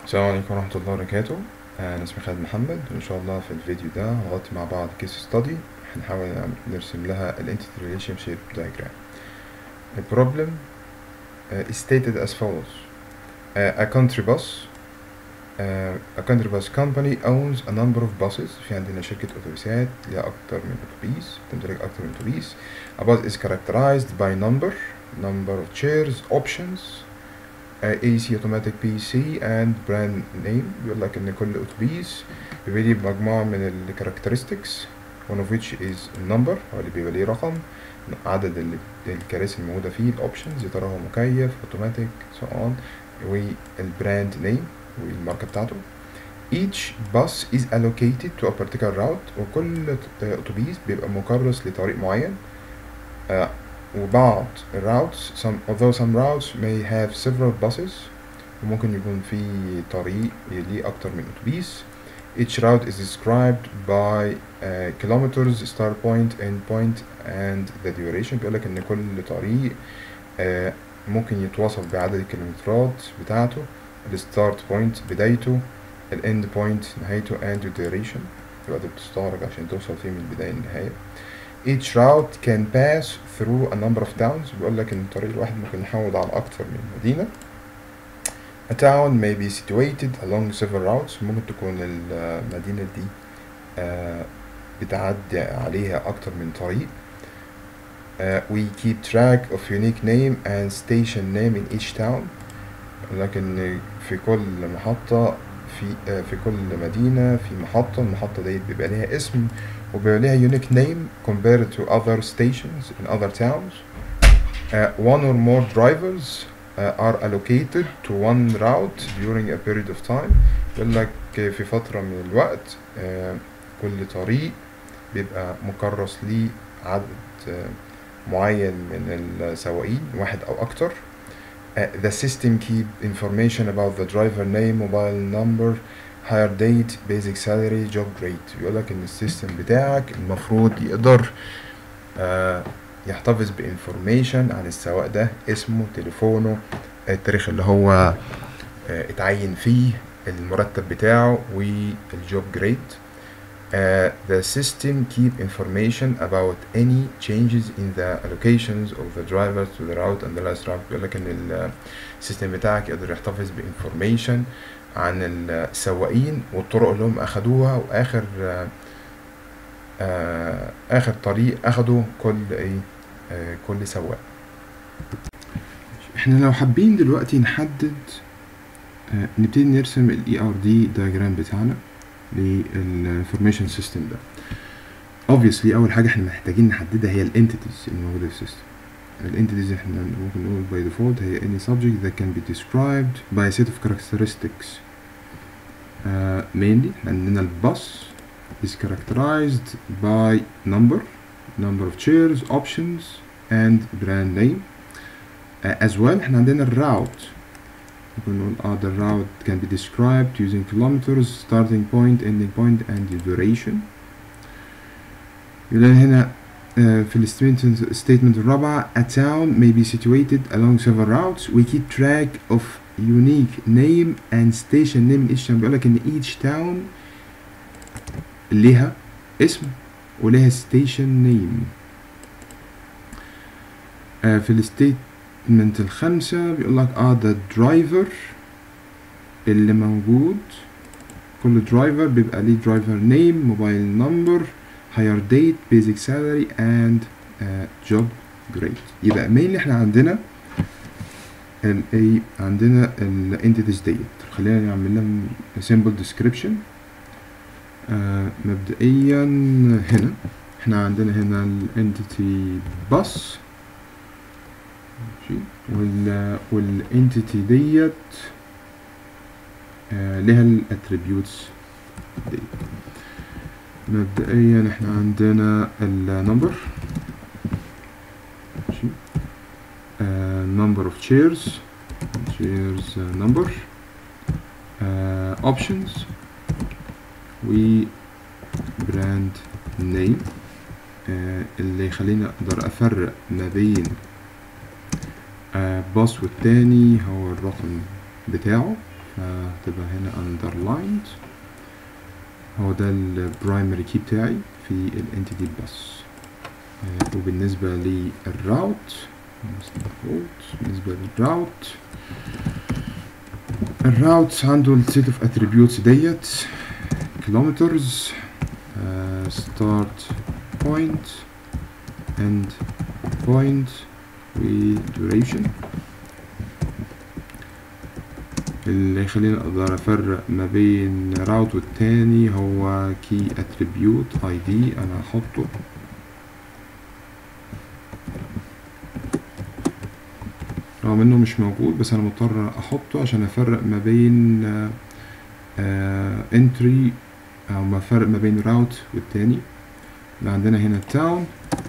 السلام عليكم ورحمة الله وبركاته أنا اسمي خالد محمد وإن شاء الله في الفيديو ده هنغطي مع بعض كيس ستادي هنحاول نرسم لها ال entity relationship diagram. The problem uh, is stated as follows. Uh, a country bus uh, a country bus company owns a number of buses في عندنا شركة أتوبيسات لها أكتر من أتوبيس تمتلك أكتر من أتوبيس A bus is characterized by number number of chairs options uh, AC automatic PC and brand name بيقول لك إن كل أتوبيس بيبقى ليه مجموعة من ال characteristics one of which is number هو اللي بيبقى ليه رقم عدد ال- الكراسي الموجودة فيه الأوبشنز يا ترى هو مكيف أوتوماتيك so on والبراند نيم والماركة بتاعته each bus is allocated to a particular route وكل ت- أتوبيس بيبقى مكرس لطريق معين آه، وبعض routes some although some routes may have several buses وممكن يكون في طريق ليه أكتر من أتوبيس each route is described by uh, kilometers start point end point and the duration بيقولك إن كل طريق آه، ممكن يتوصف بعدد الكيلومترات بتاعته الستارت بوينت بدايته الاند بوينت نهايته and the duration يبقى ده بتستغرق عشان توصل فيه من البداية للنهاية each route can pass through a number of towns بيقول لك ان الطريق الواحد ممكن يحود على اكتر من مدينة a town may be situated along several routes ممكن تكون المدينة دي آه، بتعدي عليها اكتر من طريق Uh, we keep track of unique name and station name in each town لكن في كل محطة في آه، في كل مدينة في محطة المحطة ديت بيبقى ليها اسم وبيبقى ليها unique name compared to other stations in other towns uh, one or more drivers uh, are allocated to one route during a period of time يقول لك في فترة من الوقت آه، كل طريق بيبقى مكرس ليه عدد آه، معين من السواقين واحد أو أكتر Uh, the system keep information about the driver name, mobile number, hire date, basic salary, job grade. بيقول لك إن السيستم بتاعك المفروض يقدر آه، يحتفظ بانفورميشن عن السواق ده اسمه تليفونه التاريخ اللي هو آه، اتعين فيه المرتب بتاعه والجوب جريد Uh, the system keep information about any changes in the allocations of the driver to the route and the last route بيقول لك ان السيستم بتاعك يقدر يحتفظ بانفورميشن عن السواقين والطرق اللي هم اخدوها واخر آه، آه، اخر طريق اخده كل ايه آه، كل سواق احنا لو حابين دلوقتي نحدد آه، نبتدي نرسم الاي ار دي دايجرام بتاعنا للانفورميشن سيستم ده obviously اول حاجه احنا محتاجين نحددها هي الانتيتيز الموجوده في السيستم الانتيتيز احنا ممكن نقول by default هي any subject that can be described by a set of characteristics uh, mainly احنا عندنا الباص is characterized by number number of chairs options and brand name uh, as well احنا عندنا الراوت ممكن نقول اه the route can be described using kilometers starting point ending point and the duration يقول لنا هنا آه، في الستيتمنت statement الرابعة a town may be situated along several routes we keep track of unique name and station name in each town بيقول لك ان each town ليها اسم وليها station name آه، في الستيتمنت الخامسة بيقول لك اه the driver اللي موجود كل درايفر بيبقى ليه درايفر نيم موبايل نمبر هاير ديت بيزك سالري اند جوب جريد يبقى مين احنا عندنا ال ايه عندنا الانتيتيز ديت خلينا نعمل لهم سيمبل ديسكريبشن مبدئيا هنا احنا عندنا هنا الانتيتي باس ماشي وال والانتيتي ديت آه، لها الاتريبيوتس دي مبدئيا احنا عندنا النمبر ماشي آه، number of chairs chairs آه، number آه، options و brand name آه، اللي يخليني اقدر افرق ما بين آه، باص والتاني هو الرقم بتاعه فهتبقى هنا underlined هو ده البرايمري كي بتاعي في الانتيتي بس آه، وبالنسبة للراوت بالنسبة للراوت الراوت عنده السيت اوف اتريبيوتس ديت كيلومترز ستارت بوينت end point و duration اللي يخليني اقدر افرق ما بين راوت والتاني هو key attribute id انا هحطه رغم انه مش موجود بس انا مضطر احطه عشان افرق ما بين انتري او ما فرق ما بين راوت والتاني اللي عندنا هنا التاون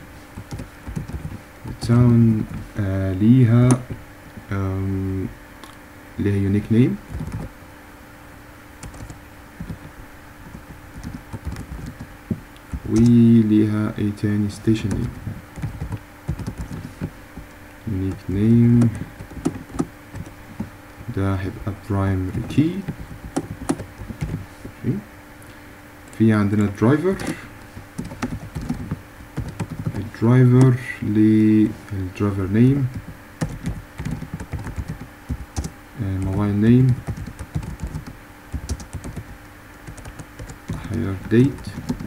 التاون آه ليها آم، ليها يونيك نيم وليها ايه تاني ستيشن نيم يونيك نيم ده هيبقى برايمري كي في عندنا درايفر الدرايفر للدرايفر نيم موبايل نيم hire date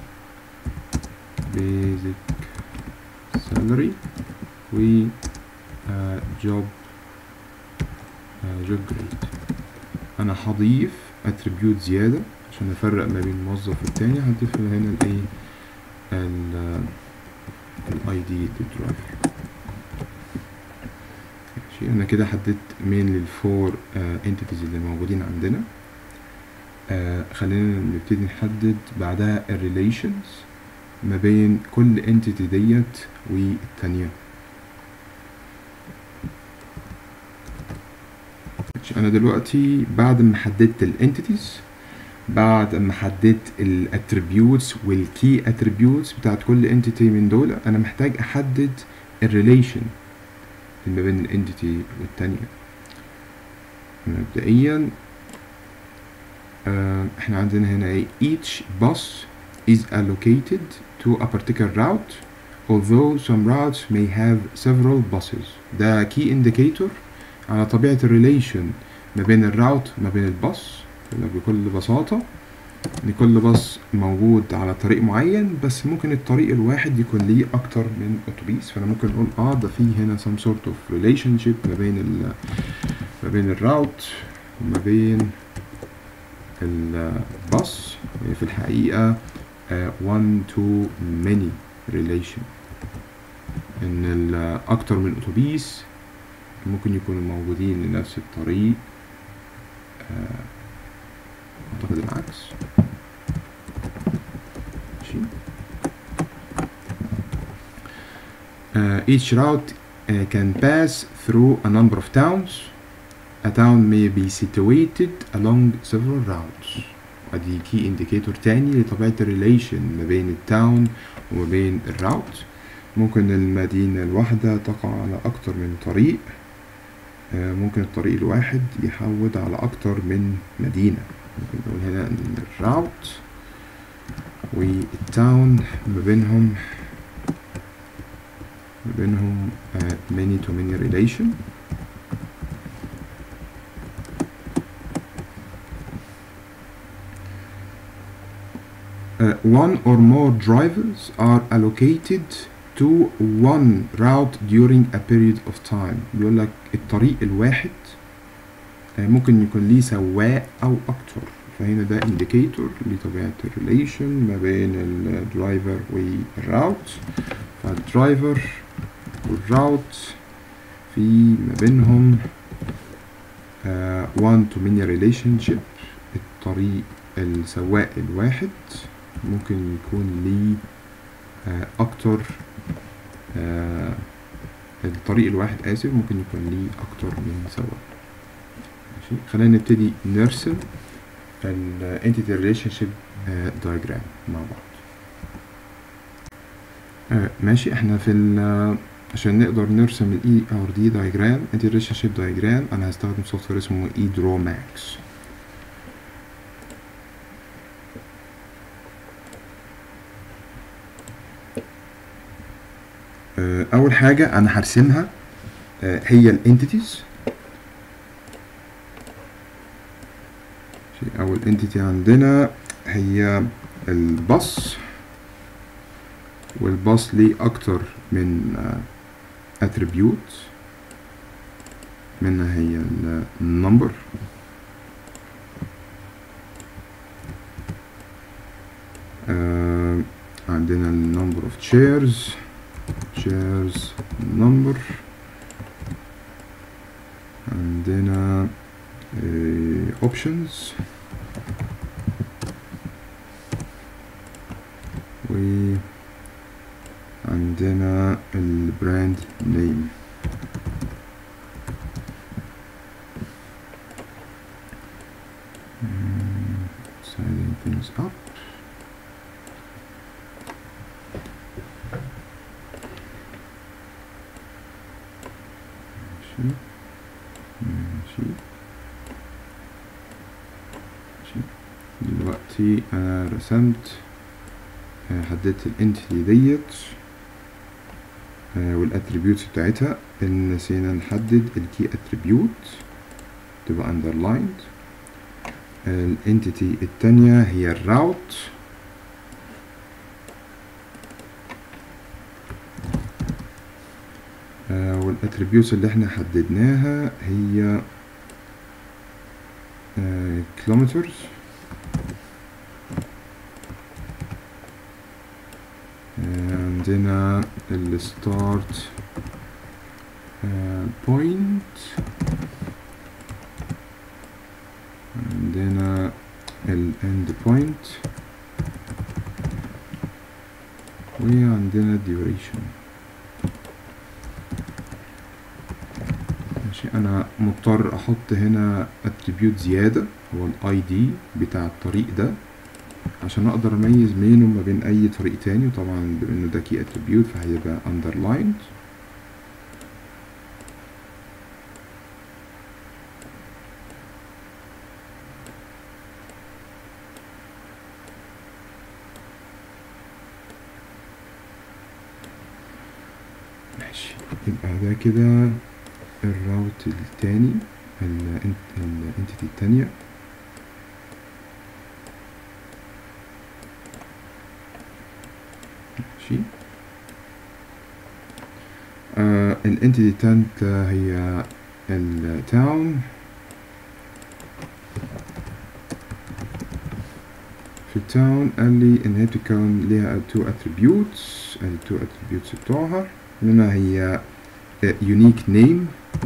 basic salary و آه، job آه، job grade انا هضيف attribute زيادة عشان افرق ما بين موظف والتاني هضيف له هنا الايه ال الاي دي للدرايفر ماشي انا كده حددت مين للفور انتيتيز اللي موجودين عندنا آه خلينا نبتدي نحدد بعدها الريليشنز ما بين كل انتيتي ديت والتانية ماشي، انا دلوقتي بعد ما حددت الانتيتيز بعد ما حددت الاتريبيوتس والكي اتريبيوتس بتاعت كل انتيتي من دول انا محتاج احدد الريليشن ما بين الانتيتي والتانية مبدئيا آه، احنا عندنا هنا ايه each bus is allocated to a particular route although some routes may have several buses ده key indicator على طبيعة الريليشن ما بين الراوت ما بين الباص بكل بساطة ان كل باص موجود على طريق معين بس ممكن الطريق الواحد يكون ليه اكتر من اتوبيس فانا ممكن اقول اه ده في هنا some sort of relationship ما بين ال ما بين الراوت وما بين الباص هي في الحقيقة آه، one to many relation ان ال- اكتر من اتوبيس ممكن يكونوا موجودين لنفس الطريق آه، اعتقد العكس ماشي Uh, each route uh, can pass through a number of towns. A town may be situated along several routes. ادي key indicator تاني لطبيعة الريليشن ما بين التاون وما بين الراوت ممكن المدينة الواحدة تقع على أكتر من طريق آه، ممكن الطريق الواحد يحود على أكتر من مدينة ممكن نقول هنا إن الراوت والتاون ما بينهم ما بينهم آه، many to many relation Uh, one or more drivers are allocated to one route during a period of time بيقول لك الطريق الواحد آه، ممكن يكون ليه سواق أو أكتر فهنا ده indicator لطبيعة الريليشن ما بين الدرايفر والراوت فالدرايفر والراوت في ما بينهم آه، one to many relationship الطريق السواق الواحد ممكن يكون ليه آه، أكتر آه، الطريق الواحد آسف ممكن يكون ليه أكتر من سواق ماشي خلينا نبتدي نرسم ال entity relationship آه، diagram مع بعض آه، ماشي احنا في ال عشان نقدر نرسم ال ERD diagram entity relationship diagram انا هستخدم سوفت وير اسمه eDrawMax آه، اول حاجه انا هرسمها آه، هي الانتيتيز اول انتيتي عندنا هي الباص والباص ليه اكتر من اتريبيوت منها هي النمبر آه عندنا ال number of chairs chairs number عندنا آه options وعندنا البراند نيم Signing things up. ماشي ماشي ماشي دلوقتي انا رسمت آه، حددت الانتيتي ديت والاتريبيوتس بتاعتها ان نسينا نحدد الكي اتريبيوت تبقى underlined الانتيتي التانية هي الراوت والاتريبيوتس اللي احنا حددناها هي كيلومترز عندنا الستارت بوينت عندنا الاند بوينت وعندنا duration ماشي انا مضطر احط هنا اتريبيوت زيادة هو الاي دي بتاع الطريق ده عشان اقدر اميز بينه وما بين اي طريق تاني وطبعا بما انه ده كي اتريبيوت فهيبقى underlined ماشي يبقى ده كده الراوت التاني الانتيتي التانية ماشي آه الانتيتي التالتة هي التاون في التاون قال لي ان هي بتتكون ليها two attributes ال two attributes بتوعها منها هي unique name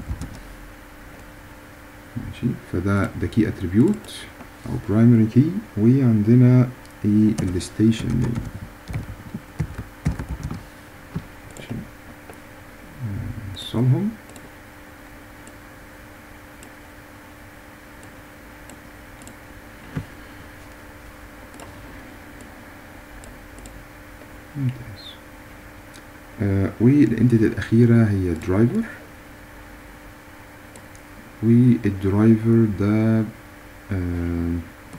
ماشي فده ده key attribute او primary key وعندنا ايه ال station name ماشي نوصلهم ممتاز آه والانتيتي الأخيرة هي درايفر والدرايفر ده آه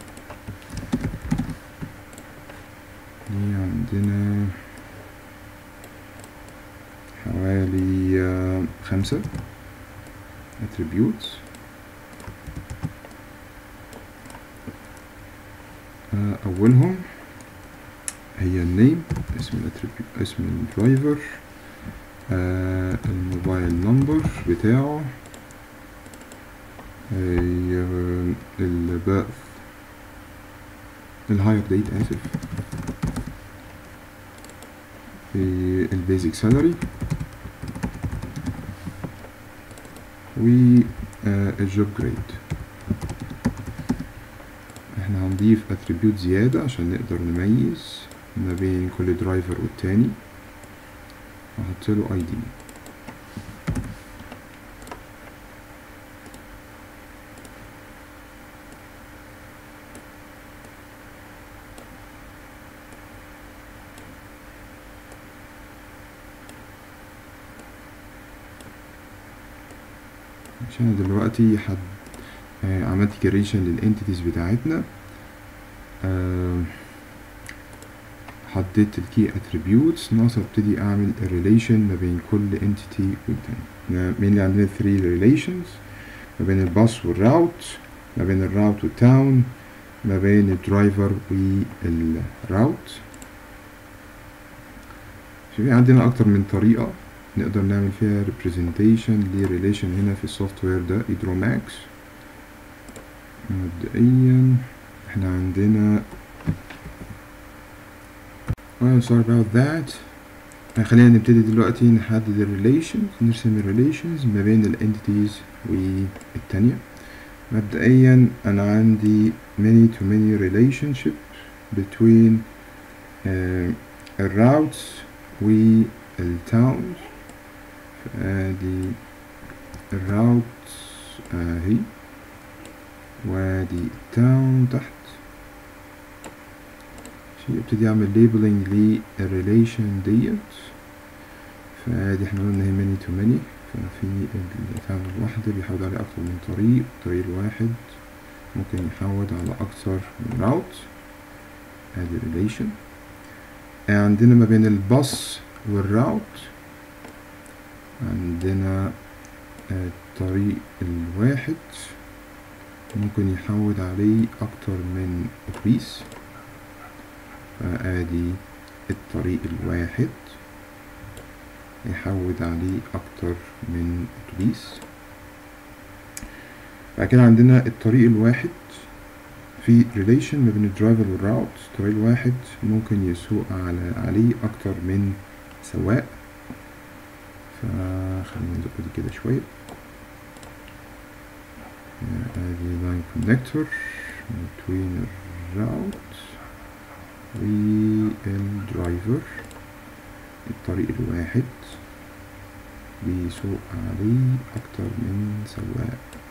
دي عندنا حوالي آه خمسة attributes آه أولهم هي النيم اسم الاتريبيوت اسم الدرايفر آه الموبايل نمبر بتاعه آه الباث الهاير ديت اسف البيزك سالري والجوب جريد احنا هنضيف اتريبيوت زيادة عشان نقدر نميز ما بين كل درايفر والتاني هحط له اي دي عشان دلوقتي حد آه عملت كريشن للانتيتيز بتاعتنا آه حددت الكي اتريبيوتس ناقص ابتدي اعمل الريليشن ما بين كل انتيتي والتاني مين اللي عندنا 3 ريليشنز ما بين الباص والراوت ما بين الراوت والتاون ما بين الدرايفر والراوت في عندنا اكتر من طريقة نقدر نعمل فيها representation لريليشن هنا في السوفت وير ده ايدروماكس مبدئيا احنا عندنا well sorry about that خلينا نبتدي دلوقتي نحدد الريليشنز نرسم الريليشنز ما بين الانتيتيز والتانية مبدئيا انا عندي many to many relationship between uh, الراوتس والتاونز ادي الراوت اهي وادي التاون تحت ابتدي اعمل ليبلنج للريليشن ديت فادي احنا قلنا هي ماني تو ماني ففي التاون الواحدة بيحود على اكتر من طريق الطريق الواحد ممكن يحود على اكتر من راوت ادي الريليشن عندنا ما بين الباص والراوت عندنا الطريق الواحد ممكن يحود عليه اكتر من اتوبيس فادي الطريق الواحد يحود عليه اكتر من اتوبيس بعد كده عندنا الطريق الواحد في ريليشن ما بين الدرايفر والراوت الطريق الواحد ممكن يسوق على عليه اكتر من سواق فخلينا نزق دي كده شوية ادي لاين كونكتور between الراوت والدرايفر الطريق الواحد بيسوق عليه اكتر من سواق